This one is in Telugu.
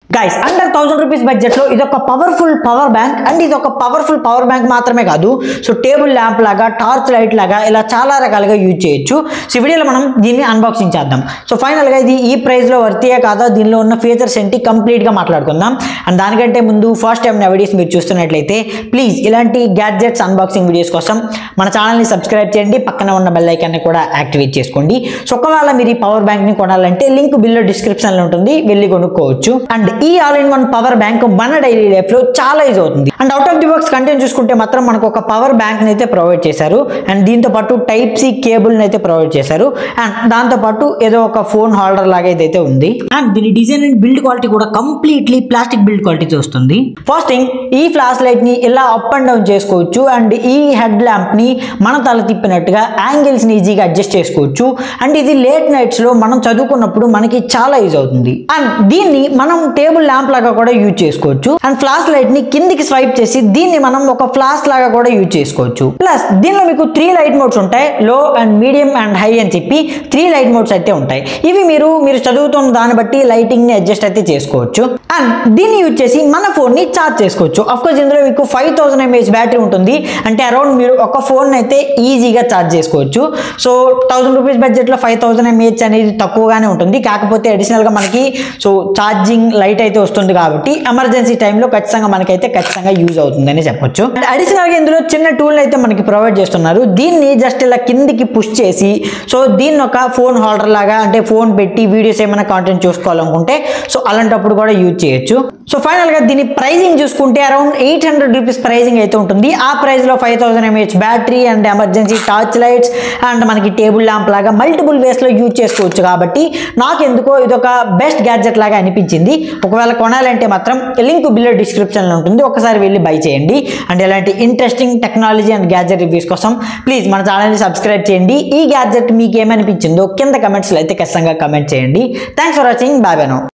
guys under thousand rupees budget లో ఇది ఒక పవర్ఫుల్ పవర్ బ్యాంక్ అండ్ ఇది ఒక పవర్ఫుల్ పవర్ బ్యాంక్ మాత్రమే కాదు సో టేబుల్ ల్యాంప్ లాగా టార్చ్ లైట్ లాగా ఇలా చాలా రకాలుగా యూజ్ చేయొచ్చు సో ఈ వీడియోలో మనం దీన్ని అన్బాక్సింగ్ చేద్దాం సో ఫైనల్ గా ఇది ఈ ప్రైస్ లో వర్తియే కాదా దీనిలో ఉన్న ఫీచర్స్ ఏంటి కంప్లీట్ గా మాట్లాడుకుందాం అండ్ దానికంటే ముందు ఫస్ట్ టైం నా వీడియోస్ మీరు చూస్తున్నట్లయితే ప్లీజ్ ఇలాంటి గ్యాడ్జెట్స్ అన్బాక్సింగ్ వీడియోస్ కోసం మన ఛానల్ని సబ్స్క్రైబ్ చేయండి పక్కన ఉన్న బెల్ ఐకాన్ని కూడా యాక్టివేట్ చేసుకోండి సో ఒకవేళ మీరు ఈ పవర్ బ్యాంక్ ని కొనాలంటే లింక్ బిల్లో డిస్క్రిప్షన్ లో ఉంటుంది వెళ్ళి కొనుక్కోవచ్చు అండ్ ఈ all in one power bank మన డైలీ లైఫ్ లో చాలా యూజ్ అవుతుంది and out of the box content చూసుకుంటే మాత్రం మనకు ఒక పవర్ బ్యాంక్ అయితే ప్రొవైడ్ చేశారు అండ్ దీంతో పాటు టైప్ సి కేబుల్ అయితే ప్రొవైడ్ చేశారు అండ్ దాంతో పాటు ఏదో ఒక ఫోన్ హోల్డర్ లాగా అయితే ఉంది అండ్ దీని డిజైన్ అండ్ బిల్డ్ క్వాలిటీ కూడా కంప్లీట్లీ ప్లాస్టిక్ బిల్డ్ క్వాలిటీ వస్తుంది ఫస్ట్ థింగ్ ఈ ఫ్లాష్ లైట్ ని ఇలా అప్ అండ్ డౌన్ చేసుకోవచ్చు అండ్ ఈ హెడ్ ల్యాంప్ ని మన తల తిప్పినట్టుగా యాంగిల్స్ ని ఈజీగా అడ్జస్ట్ చేసుకోవచ్చు అండ్ ఇది లేట్ నైట్స్ లో మనం చదువుకున్నప్పుడు మనకి చాలా యూజ్ అవుతుంది అండ్ దీన్ని మనం టేబుల్ ల్యాంప్ లాగా కూడా యూజ్ చేసుకోవచ్చు అండ్ ఫ్లాష్ లైట్ ని కిందికి స్వైప్ చేసి దీన్ని మనం ఒక ఫ్లాష్ లాగా కూడా యూజ్ చేసుకోవచ్చు ప్లస్ దీనిలో మీకు త్రీ లైట్ మోడ్స్ ఉంటాయి లో అండ్ మీడియం అండ్ హై అని చెప్పి త్రీ లైట్ మోడ్స్ అయితే ఉంటాయి ఇవి మీరు మీరు చదువుతున్న దాన్ని బట్టి లైటింగ్ ని అడ్జస్ట్ అయితే చేసుకోవచ్చు అండ్ దీన్ని యూజ్ చేసి మన ఫోన్ ని ఛార్జ్ చేసుకోవచ్చు అఫ్ కోర్స్ ఇందులో మీకు ఫైవ్ థౌసండ్ ఎంఏహెచ్ బ్యాటరీ ఉంటుంది అంటే అరౌండ్ మీరు ఒక ఫోన్ అయితే ఈజీగా ఛార్జ్ చేసుకోవచ్చు సో థౌసండ్ రూపీస్ బడ్జెట్ లో ఫైవ్ థౌసండ్ ఎంఏహెచ్ అనేది తక్కువగానే ఉంటుంది కాకపోతే అడిషనల్ గా మనకి సో ఛార్జింగ్ లైట్ అయితే వస్తుంది కాబట్టి ఎమర్జెన్సీ టైంలో ఖచ్చితంగా మనకైతే ఖచ్చితంగా యూజ్ అవుతుందని చెప్పొచ్చు అండ్ అడిషనల్ గా ఇందులో చిన్న టూల్ అయితే మనకి ప్రొవైడ్ చేస్తున్నారు దీన్ని జస్ట్ ఇలా కిందికి పుష్ చేసి సో దీన్ని ఒక ఫోన్ హోల్డర్ లాగా అంటే ఫోన్ పెట్టి వీడియోస్ ఏమైనా కాంటెంట్ చూసుకోవాలనుకుంటే సో అలాంటప్పుడు కూడా యూజ్ చేయొచ్చు సో ఫైనల్ గా దీని ప్రైజింగ్ చూసుకుంటే around eight hundred rupees pricing అయితే ఉంటుంది ఆ ప్రైస్ లో five thousand mAh battery and emergency torch lights and మనకి టేబుల్ ల్యాంప్ లాగా మల్టిపుల్ వేస్ లో యూజ్ చేసుకోవచ్చు కాబట్టి నాకు ఎందుకో ఇది ఒక బెస్ట్ గ్యాడ్జెట్ లాగా అనిపించింది ఒకవేళ కొనాలంటే మాత్రం లింక్ బిలో డిస్క్రిప్షన్ లో ఉంటుంది ఒకసారి వెళ్ళి బై చేయండి అండ్ ఇలాంటి interesting technology and gadget reviews కోసం ప్లీజ్ మన ఛానల్ని సబ్స్క్రైబ్ చేయండి ఈ గ్యాడ్జెట్ మీకు ఏమనిపించిందో కింద కమెంట్స్లో అయితే ఖచ్చితంగా కమెంట్ చేయండి thanks for watching bye bye no